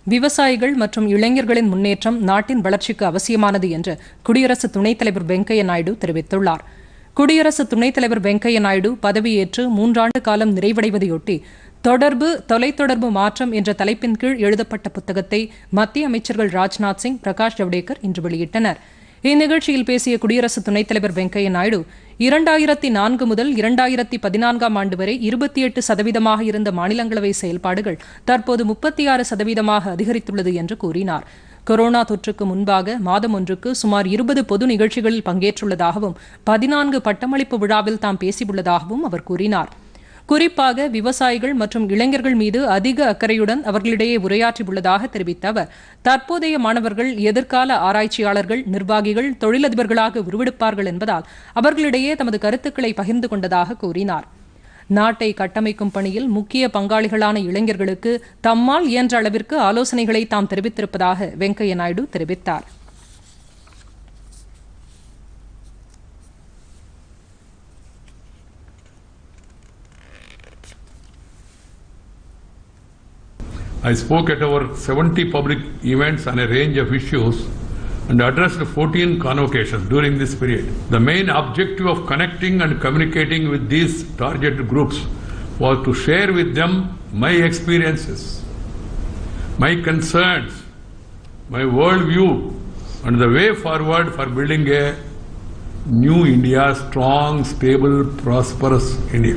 விவசாயிகள் மற்றும் இளைஞர்களின் முன்னேற்றம் நாட்டின் வளர்ச்சிக்கு அவசியமானது என்று குடியரசு துணைத் தலைவர் வெங்கையா நாயுடு தெரிவித்துள்ளார் குடியரசு துணைத் தலைவர் வெங்கையா நாயுடு பதவியேற்று மூன்றாண்டு காலம் நிறைவடைவதையொட்டி தொடர்பு தொலைத்தொடர்பு மாற்றம் என்ற தலைப்பின் கீழ் எழுதப்பட்ட புத்தகத்தை மத்திய அமைச்சர்கள் ராஜ்நாத் சிங் பிரகாஷ் ஜவடேகர் இன்று வெளியிட்டனர் இந்நிகழ்ச்சியில் பேசிய குடியரசு துணைத் தலைவர் வெங்கையா நாயுடு இரண்டாயிரத்தி நான்கு முதல் இரண்டாயிரத்தி பதினான்காம் ஆண்டு வரை இருபத்தி எட்டு சதவீதமாக இருந்த மாநிலங்களவை செயல்பாடுகள் தற்போது முப்பத்தி ஆறு சதவீதமாக அதிகரித்துள்ளது என்று கூறினார் கொரோனா தொற்றுக்கு முன்பாக மாதம் ஒன்றுக்கு சுமார் இருபது பொது நிகழ்ச்சிகளில் பங்கேற்றுள்ளதாகவும் பதினான்கு பட்டமளிப்பு விழாவில் தாம் பேசியுள்ளதாகவும் அவர் கூறினார் குறிப்பாக விவசாயிகள் மற்றும் இளைஞர்கள் மீது அதிக அக்கறையுடன் அவர்களிடையே உரையாற்றியுள்ளதாக தெரிவித்த அவர் தற்போதைய மாணவர்கள் எதிர்கால ஆராய்ச்சியாளர்கள் நிர்வாகிகள் தொழிலதிபர்களாக உருவெடுப்பார்கள் என்பதால் அவர்களிடையே தமது கருத்துக்களை பகிர்ந்து கொண்டதாக கூறினார் நாட்டை கட்டமைக்கும் பணியில் முக்கிய பங்காளிகளான இளைஞர்களுக்கு தம்மால் இயன்ற அளவிற்கு ஆலோசனைகளை தாம் தெரிவித்திருப்பதாக வெங்கையா நாயுடு தெரிவித்தார் I spoke at over 70 public events on a range of issues and addressed 14 convocations during this period. The main objective of connecting and communicating with these target groups was to share with them my experiences, my concerns, my worldview, and the way forward for building a new India, strong, stable, prosperous India.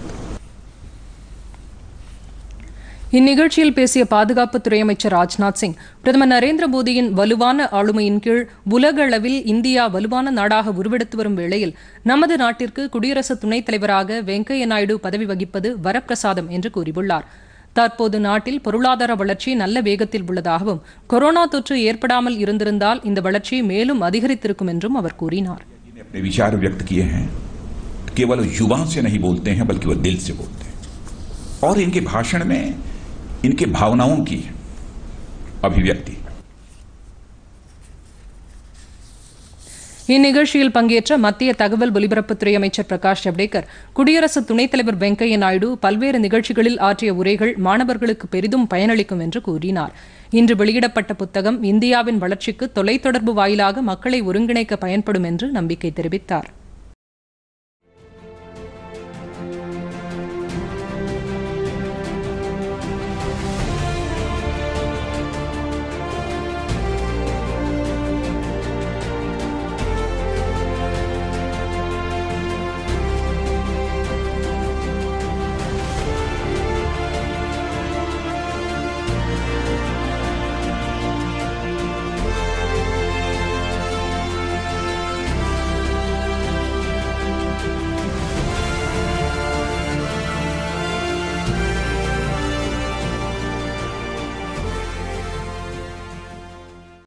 இந்நிகழ்ச்சியில் பேசிய பாதுகாப்புத்துறை அமைச்சர் ராஜ்நாத் சிங் பிரதமர் நரேந்திர மோடியின் வலுவான ஆளுமையின் கீழ் உலக அளவில் இந்தியா வலுவான நாடாக உருவெடுத்து வரும் வேளையில் நமது நாட்டிற்கு குடியரசு துணைத் தலைவராக வெங்கையா நாயுடு பதவி வகிப்பது வரப்பிரசாதம் என்று கூறியுள்ளார் தற்போது நாட்டில் பொருளாதார வளர்ச்சி நல்ல வேகத்தில் உள்ளதாகவும் கொரோனா தொற்று ஏற்படாமல் இருந்திருந்தால் இந்த வளர்ச்சி மேலும் அதிகரித்திருக்கும் என்றும் அவர் கூறினார் ने अपने विचार व्यक्त किए हैं केवल युवा से नहीं बोलते हैं बल्कि वह दिल से बोलते हैं और इनके भाषण में इनके भावनाओं की अभिव्यक्ति இந்நிகழ்ச்சியில் பங்கேற்ற மத்திய தகவல் ஒலிபரப்புத்துறை அமைச்சர் பிரகாஷ் ஜவடேகர் குடியரசு துணைத் தலைவர் வெங்கையா நாயுடு பல்வேறு நிகழ்ச்சிகளில் ஆற்றிய உரைகள் மாணவர்களுக்கு பெரிதும் பயனளிக்கும் என்று கூறினார் இன்று வெளியிடப்பட்ட புத்தகம் இந்தியாவின் வளர்ச்சிக்கு தொலைத்தொடர்பு வாயிலாக மக்களை ஒருங்கிணைக்க பயன்படும் என்று நம்பிக்கை தெரிவித்தார்